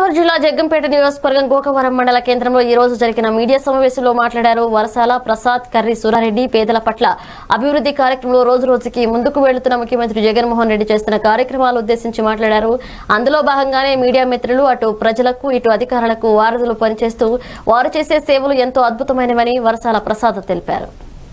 గుంటూరు జిల్లా జగ్గంపేట నియోజకవర్గం గోకవరం మండల కేంద్రంలో ఈ రోజు జరిగిన మీడియా సమావేశంలో మాట్లాడారు వరసాల ప్రసాద్ కర్రి సూరారెడ్డి పేదల పట్ల అభివృద్ధి కార్యక్రమంలో రోజు రోజుకి ముందుకు వెళుతున్న ముఖ్యమంత్రి జగన్మోహన్ రెడ్డి చేస్తున్న కార్యక్రమాలు ఉద్దేశించి మాట్లాడారు అందులో భాగంగానే మీడియా మిత్రులు అటు ప్రజలకు ఇటు అధికారులకు వారధులు పనిచేస్తూ వారు చేసే సేవలు ఎంతో అద్భుతమైనవని వరసాల ప్రసాద్ తెలిపారు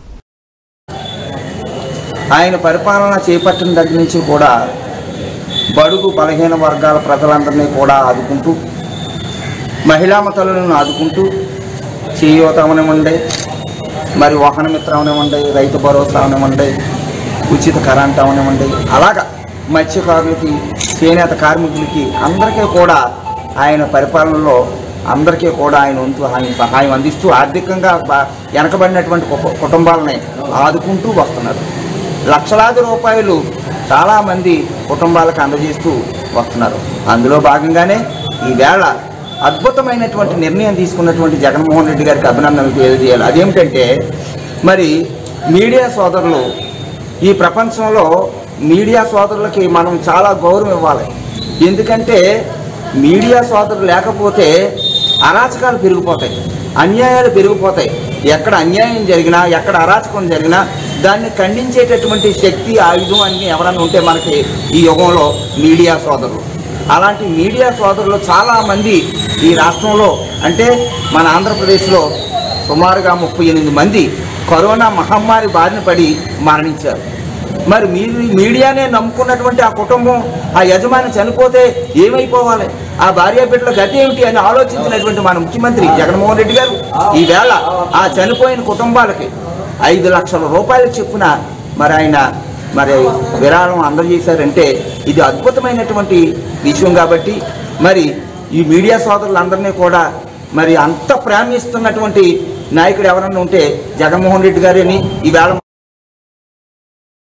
ఆయన పరిపాలన చేపట్టిన దగ్గర నుంచి కూడా బడుగు బలహీన వర్గాల ప్రజలందరినీ కూడా ఆదుకుంటూ మహిళామతలను ఆదుకుంటూ చేయూత అవనివ్వండి మరి వాహన మిత్ర అవనివ్వండి రైతు భరోసా అవనివ్వండి ఉచిత కరెంట్ అవనివ్వండి అలాగా మత్స్యకారులకి చేనేత కార్మికులకి అందరికీ కూడా ఆయన పరిపాలనలో అందరికీ కూడా ఆయన వంతు ఆయన సహాయం అందిస్తూ ఆర్థికంగా బా- వెనకబడినటువంటి కు- కుటుంబాలని ఆదుకుంటూ వస్తున్నారు లక్షలాది రూపాయలు చాలామంది కుటుంబాలకు అందజేస్తూ వస్తున్నారు అందులో భాగంగానే ఈవేళ అద్భుతమైనటువంటి నిర్ణయం తీసుకున్నటువంటి జగన్మోహన్ రెడ్డి గారికి అభినందనలు తెలియజేయాలి అదేమిటంటే మరి మీడియా సోదరులు ఈ ప్రపంచంలో మీడియా సోదరులకి మనం చాలా గౌరవం ఇవ్వాలి ఎందుకంటే మీడియా సోదరులు లేకపోతే అరాచకాలు పెరిగిపోతాయి అన్యాయాలు పెరిగిపోతాయి ఎక్కడ అన్యాయం జరిగినా ఎక్కడ అరాచకం జరిగినా దాన్ని ఖండించేటటువంటి శక్తి ఆయుధం అన్ని ఎవరన్నా ఉంటే మనకి ఈ యుగంలో మీడియా సోదరులు అలాంటి మీడియా సోదరులు చాలామంది ఈ రాష్ట్రంలో అంటే మన ఆంధ్రప్రదేశ్లో సుమారుగా ముప్పై ఎనిమిది మంది కరోనా మహమ్మారి బారిన పడి మరణించారు మరి మీరు మీడియానే నమ్ముకున్నటువంటి ఆ కుటుంబం ఆ యజమాని చనిపోతే ఏమైపోవాలి ఆ భార్య బిడ్డల గతి ఏమిటి అని ఆలోచించినటువంటి మన ముఖ్యమంత్రి జగన్మోహన్ రెడ్డి గారు ఈవేళ ఆ చనిపోయిన కుటుంబాలకి ఐదు లక్షల రూపాయలు చెప్పున మరి ఆయన మరి విరాళం అందజేశారంటే ఇది అద్భుతమైనటువంటి విషయం కాబట్టి మరి ఈ మీడియా సోదరులందరినీ కూడా మరి అంత ప్రేమిస్తున్నటువంటి నాయకుడు ఎవరన్నా ఉంటే జగన్మోహన్ రెడ్డి గారిని ఈవేళ